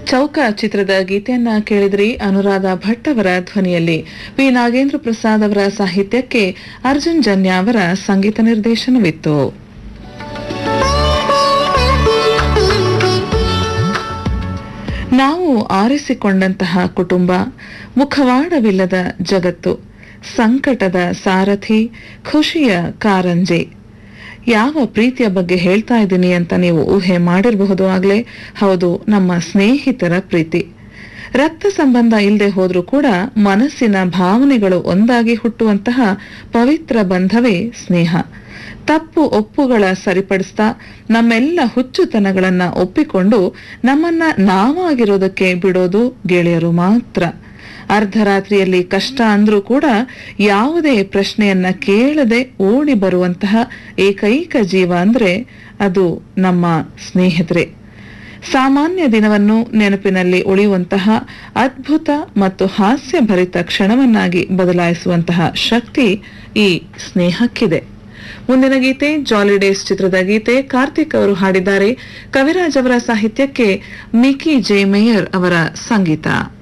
ಚೌಕ ಚಿತ್ರದ ಗೀತೆಯನ್ನ ಕೇಳಿದ್ರಿ ಅನುರಾಧ ಭಟ್ ಅವರ ಧ್ವನಿಯಲ್ಲಿ ವಿ ನಾಗೇಂದ್ರ ಪ್ರಸಾದ್ ಅವರ ಸಾಹಿತ್ಯಕ್ಕೆ ಅರ್ಜುನ್ ಜನ್ಯ ಅವರ ಸಂಗೀತ ನಿರ್ದೇಶನವಿತ್ತು ನಾವು ಆರಿಸಿಕೊಂಡಂತಹ ಕುಟುಂಬ ಮುಖವಾಡವಿಲ್ಲದ ಜಗತ್ತು ಸಂಕಟದ ಸಾರಥಿ ಖುಷಿಯ ಕಾರಂಜಿ ಯಾವ ಪ್ರೀತಿಯ ಬಗ್ಗೆ ಹೇಳ್ತಾ ಇದ್ದೀನಿ ಅಂತ ನೀವು ಊಹೆ ಮಾಡಿರಬಹುದು ಆಗ್ಲೇ ಹೌದು ನಮ್ಮ ಸ್ನೇಹಿತರ ಪ್ರೀತಿ ರಕ್ತ ಸಂಬಂಧ ಇಲ್ಲದೆ ಹೋದ್ರೂ ಕೂಡ ಮನಸ್ಸಿನ ಭಾವನೆಗಳು ಒಂದಾಗಿ ಹುಟ್ಟುವಂತಹ ಪವಿತ್ರ ಬಂಧವೇ ಸ್ನೇಹ ತಪ್ಪು ಒಪ್ಪುಗಳ ಸರಿಪಡಿಸ್ತಾ ನಮ್ಮೆಲ್ಲ ಹುಚ್ಚುತನಗಳನ್ನ ಒಪ್ಪಿಕೊಂಡು ನಮ್ಮನ್ನ ನಾವಾಗಿರೋದಕ್ಕೆ ಬಿಡೋದು ಗೆಳೆಯರು ಮಾತ್ರ ಅರ್ಧರಾತ್ರಿಯಲ್ಲಿ ಕಷ್ಟ ಅಂದ್ರೂ ಕೂಡ ಯಾವುದೇ ಪ್ರಶ್ನೆಯನ್ನ ಕೇಳದೆ ಓಡಿ ಬರುವಂತಹ ಏಕೈಕ ಜೀವ ಅಂದ್ರೆ ಅದು ನಮ್ಮ ಸ್ನೇಹಿತರೆ ಸಾಮಾನ್ಯ ದಿನವನ್ನು ನೆನಪಿನಲ್ಲಿ ಉಳಿಯುವಂತಹ ಅದ್ಭುತ ಮತ್ತು ಹಾಸ್ಯಭರಿತ ಕ್ಷಣವನ್ನಾಗಿ ಬದಲಾಯಿಸುವಂತಹ ಶಕ್ತಿ ಈ ಸ್ನೇಹಕ್ಕಿದೆ ಮುಂದಿನ ಗೀತೆ ಜಾಲಿ ಡೇಸ್ ಚಿತ್ರದ ಗೀತೆ ಕಾರ್ತಿಕ್ ಅವರು ಹಾಡಿದ್ದಾರೆ ಕವಿರಾಜ್ ಅವರ ಸಾಹಿತ್ಯಕ್ಕೆ ಮಿಕಿ ಜೆ ಮೇಯರ್ ಅವರ ಸಂಗೀತ